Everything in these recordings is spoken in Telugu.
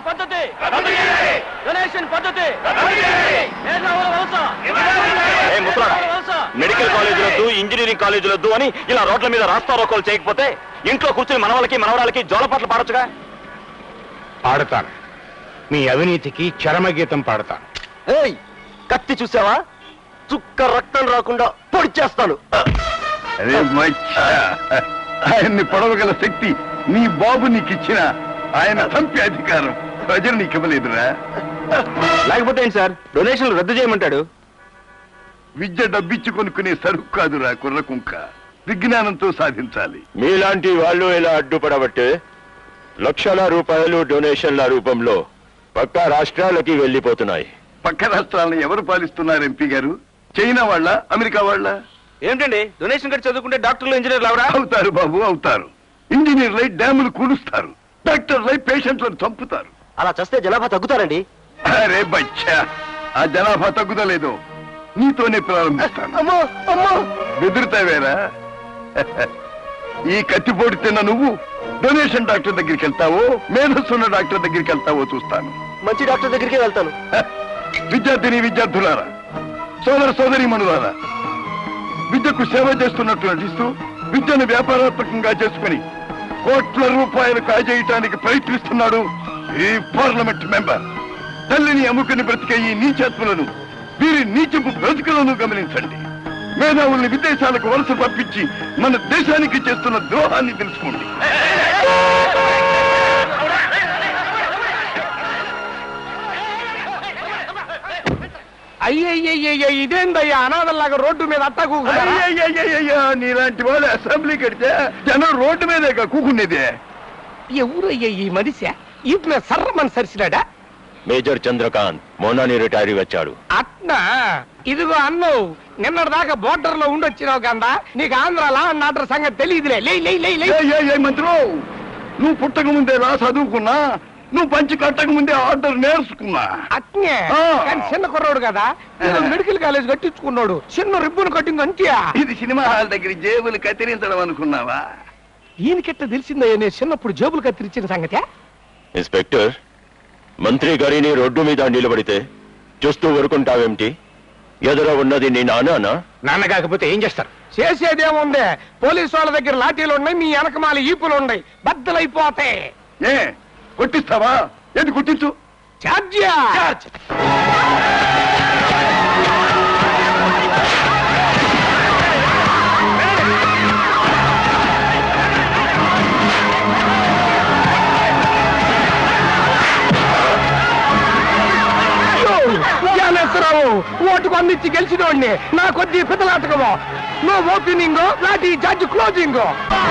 పద్ధతి డొనేషన్ పద్ధతి మేధావుల వలస ఏ ముసలాడా, మేధావుల వలస మెడికల్ కాలేజీలొద్దు ఇంజనీరింగ్ కాలేజీలొద్దు అని ఇలా రోడ్ల మీద రాస్తా రోకోలు చేయకపోతే ఇంట్లో కూర్చుని మనవలకి మనవరాలకి జోలపాట్లు పాడొచ్చుగా పాడతాను మీ అవినీతికి చరమగీతం పాడతాను ఏయ్ కత్తి చూసావా చుక్క రక్తం రాకుండా పొడి చేస్తాను అరే మచ్చా ఆయన్ని పొడవగల శక్తి నీ బాబు నీకు ఇచ్చిన ఆయన చంపే అధికారం ప్రజలు నీకు ఇవ్వలేదురా లేకపోతే ఏంటి సార్ డొనేషన్లు రద్దు చేయమంటాడు విద్య డబ్బిచ్చి కొనుక్కునే సరుకు కాదురా కుర్ర కుంక విజ్ఞానంతో సాధించాలి మీలాంటి వాళ్ళు ఇలా అడ్డుపడబట్టే లక్షల రూపాయలు డొనేషన్ల రూపంలో పక్క రాష్ట్రాలకి వెళ్ళిపోతున్నాయి పక్క రాష్ట్రాలను ఎవరు పాలిస్తున్నారు ఎంపీ గారు చైనా వాళ్ళ అమెరికా వాళ్ళ ఏంటండి డొనేషన్ కట్టి చదువుకుంటే డాక్టర్లు ఇంజనీర్లు అవరా అవుతారు బాబు అవుతారు ఇంజనీర్లై డ్యాములు కూలుస్తారు డాక్టర్లై పేషెంట్లను చంపుతారు అలా చస్తే జనాభా తగ్గుతారండి అరే బచ్చా ఆ జనాభా తగ్గుదలేదు నీతోనే ప్రారంభిస్తాను అమ్మో అమ్మో బెదురుతావేరా ఈ కత్తిపోటు తిన్న నువ్వు డొనేషన్ డాక్టర్ దగ్గరికి వెళ్తావో మేధస్సున్న డాక్టర్ దగ్గరికి వెళ్తావో చూస్తాను మంచి డాక్టర్ దగ్గరికి వెళ్తాను హ, విద్యార్థిని విద్యార్థులారా సోదర సోదరి మనులారా విద్యకు సేవ చేస్తున్నట్టు నటిస్తూ విద్యను వ్యాపారాత్మకంగా చేసుకుని కోట్ల రూపాయలు కాజేయటానికి ప్రయత్నిస్తున్నాడు ఈ పార్లమెంట్ మెంబర్ తల్లిని అమ్ముకుని బ్రతికే ఈ నీచాత్ములను వీరి నీచపు బ్రతుకులను గమనించండి మేధావుల్ని విదేశాలకు వలస పంపించి మన దేశానికి చేస్తున్న ద్రోహాన్ని తెలుసుకోండి అయ్యయ్యయ్యయ్య ఇదేందయ్యా అనాథల్లాగా రోడ్డు మీద అట్టా కూకున్నారా? అయ్యయ్యయ్యయ్యయ్య, నీలాంటి వాళ్ళు అసెంబ్లీ కడితే జనం రోడ్డు మీదే కూకునేదే ఎవరయ్యా ఈ మనిషి ఇప్పుడు సర్రమని సరిసినాడా మేజర్ చంద్రకాంత్ మొన్నని రిటైర్ వచ్చాడు అట్నా ఇదిగో అన్ను నిన్నటి దాకా బోర్డర్ లో ఉండొచ్చినావు కదా నీకు ఆంధ్ర లా అండ్ ఆర్డర్ సంగతి తెలియదులే లే లే లే లే ఏ, ఏ, ఏ, మంత్రు నువ్వు పుట్టక ముందే రా చదువుకున్నా నువ్వు పంచి కట్టక ముందే ఆర్డర్ నేర్చుకున్నా అట్నే ఆ. కానీ చిన్న కుర్రాడు కదా ఏదో మెడికల్ కాలేజ్ కట్టించుకున్నాడు చిన్న రిబ్బన్ కట్టింది అంతే ఇది సినిమా హాల్ దగ్గర జేబులు కత్తిరించడం అనుకున్నావా ఈయనకెట్ట తెలిసిందయ్యా నేను చిన్నప్పుడు జేబులు కత్తిరించిన సంగతి ఇన్స్పెక్టర్ మంత్రి గారిని రోడ్డు మీద నిలబడితే చూస్తూ ఊరుకుంటావేమిటి ఎదుర ఉన్నది నీ నాన్న నాన్న కాకపోతే ఏం చేస్తారు చేసేదేముంది పోలీసు వాళ్ళ దగ్గర లాఠీలు ఉన్నాయి మీ వెనకమాల ఈపులు ఉన్నాయి బద్దలైపోతాయి ఏ కొట్టిస్తావా ఏంటి కొట్టించు ఛార్జియా జ్ఞానేశ్వరరావు ఓటుకు అందించి గెలిచినోడిని నా కొద్ది పితలాటకము no opening lathi judge closing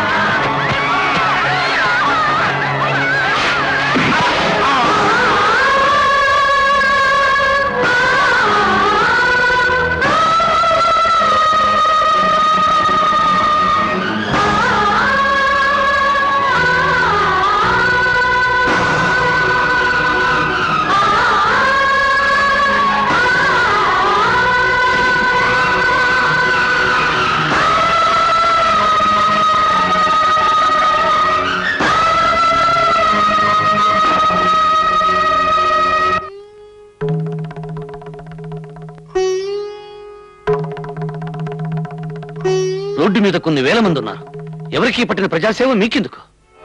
road మీద కొన్ని వేల మంది ఉన్నారు ఎవరికి పట్టిన ప్రజాసేవ మీకెందుకు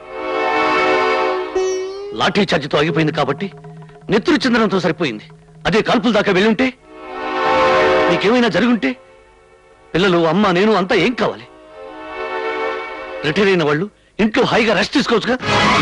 లాఠీ చార్జితో ఆగిపోయింది కాబట్టి నెత్తురు చిందనంతో సరిపోయింది అదే కాల్పుల దాకా వెళ్ళుంటే నీకేమైనా జరుగుంటే పిల్లలు అమ్మ నేను అంతా ఏం కావాలి రిటైర్ అయిన వాళ్ళు ఇంట్లో హాయిగా రెస్ట్ తీసుకోవచ్చుగా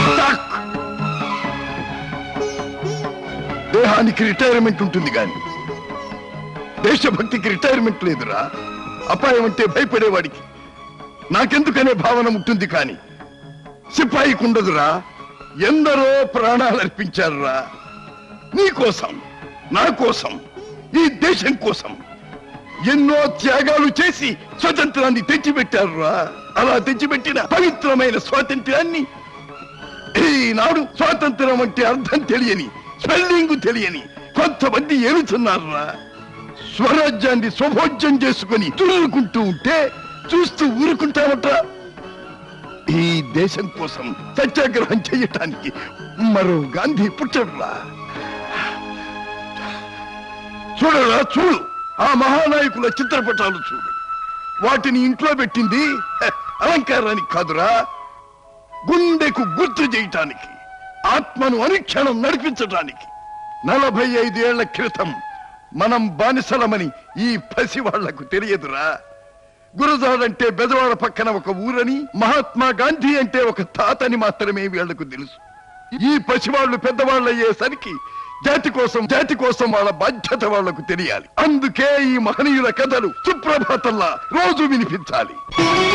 దేహానికి రిటైర్మెంట్ ఉంటుంది గాని దేశభక్తికి రిటైర్మెంట్ లేదురా అపాయం అంటే భయపడేవాడికి నాకెందుకనే భావన ఉంటుంది కాని సిపాయికి ఉండదురా ఎందరో ప్రాణాలు అర్పించారురా నీ కోసం నా కోసం ఈ దేశం కోసం ఎన్నో త్యాగాలు చేసి స్వతంత్రాన్ని తెచ్చిపెట్టారురా అలా తెచ్చిపెట్టిన పవిత్రమైన స్వాతంత్ర్యాన్ని ఈనాడు స్వాతంత్రం అంటే అర్థం తెలియని స్పెల్లింగ్ తెలియని కొంతమంది ఏలుతున్నారా స్వరాజ్యాన్ని స్వభోజ్యం చేసుకుని తురుముకుంటూ ఉంటే చూస్తూ ఊరుకుంటామట ఈ దేశం కోసం సత్యాగ్రహం చెయ్యటానికి మరో గాంధీ పుట్టడురా చూడరా చూడు ఆ మహానాయకుల చిత్రపటాలు చూడు వాటిని ఇంట్లో పెట్టింది హ, అలంకారానికి కాదురా గుండెకు గుర్తు చేయటానికి ఆత్మను అనుక్షణం నడిపించటానికి నలభై ఐదేళ్ల క్రితం మనం బానిసలమని ఈ పసి వాళ్లకు తెలియదురా గురజాడంటే బెదవాడ పక్కన ఒక ఊరని మహాత్మా గాంధీ అంటే ఒక తాతని మాత్రమే వీళ్లకు తెలుసు ఈ పసివాళ్లు పెద్దవాళ్ళు అయ్యేసరికి జాతి కోసం జాతి కోసం వాళ్ళ బాధ్యత వాళ్లకు తెలియాలి అందుకే ఈ మహనీయుల కథలు సుప్రభాతంలా రోజు వినిపించాలి